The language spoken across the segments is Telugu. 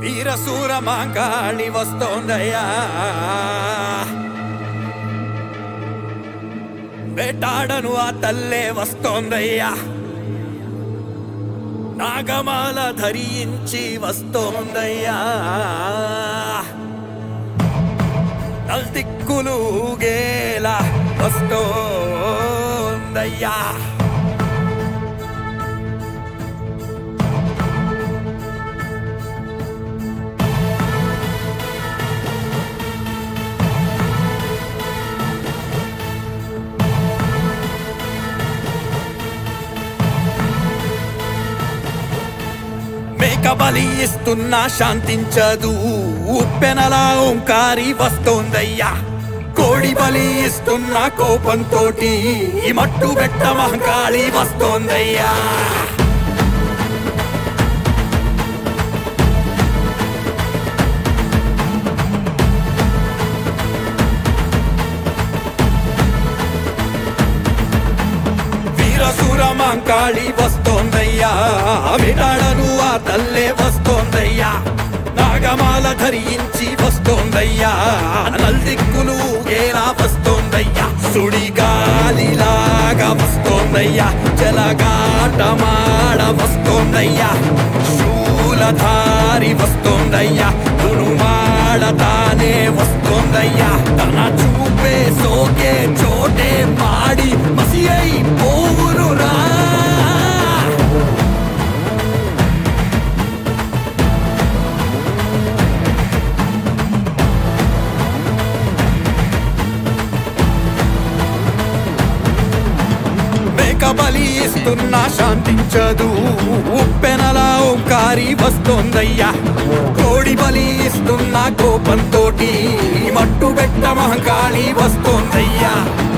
వీరసూర మాంగాళి వస్తోందయ్యా వేటాడను ఆ తల్లే వస్తోందయ్యా నాగమాల ధరించి వస్తోందయ్యా నల్దిక్కులు గేలా వస్తోందయ్యా మేక బలి ఇస్తున్నా శాంతించదు ఉప్పెనలా ఓంకారి వస్తోందయ్యా కోడి బలి ఇస్తున్నా కోపంతోటి ఈ మట్టు పెట్ట మహంకాళి వస్తోందయ్యా వీరసూర మాంకాళి వస్తోందయ్యా విడాడను ఆ తల్లే వస్తోందయ్యా నాగమాల ధరించి వస్తోందయ్యా నల్దిక్కులు ఏలా వస్తోందయ్యా సుడి గాలిలాగా వస్తోందయ్యా జలగాటమాడ వస్తోందయ్యా శూలధారి వస్తోందయ్యా తురుమాడ తానే వస్తోందయ్యా తన చూపే సోకే చోటే మాడి మసి అయి పోవునురా మేక బలి ఇస్తున్నా శాంతించదు ఉప్పెనలా ఓంకారి వస్తోందయ్యా కోడి బలి ఇస్తున్నా కోపంతోటి మట్టు పెట్ట మహంకాళి వస్తోందయ్యా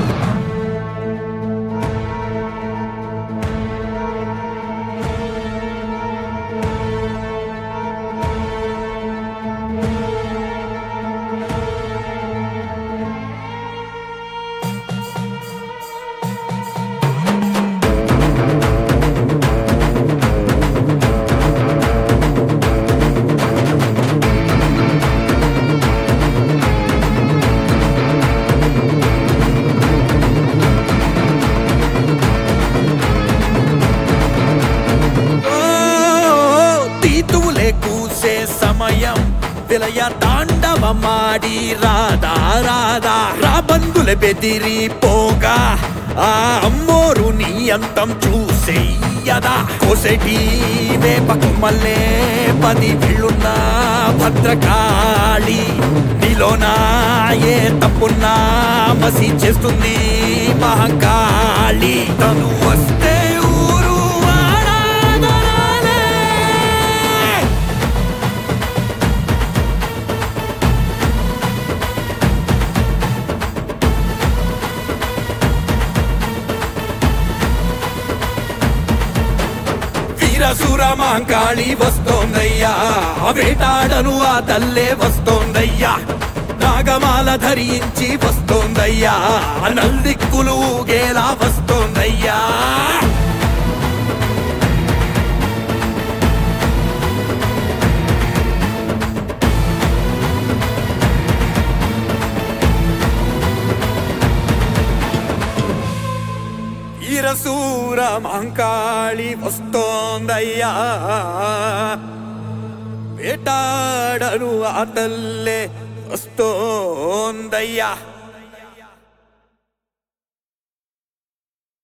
ఓ, తీతువులే కూసే సమయం విలయ తాండవమాడి రాదా రాదా రాబందులే బెదిరి పోగా ఆ అమ్మోరు నీ అంతం చూసేయదా కోసెటి వేపకు మల్లే పది విళ్ళున్న భద్రకాళి నీలోనా ఏ తప్పున్నా మసి చేస్తుంది మహంకాళి తను వస్తే ఊరు వాడాదనాలే. వీరసుర మాంకాళి వస్తోందయ్యా వేటాడను ఆ తల్లే వస్తోందయ్యా నాగమాల ధరించి వస్తోందయ్యా నల్దిక్కులు గేలా వస్తోందయ్యా ఈరసూర మాంకాళి వస్తోందయ్యా వేటాడను ఆ తల్లే వస్తోందయ్యా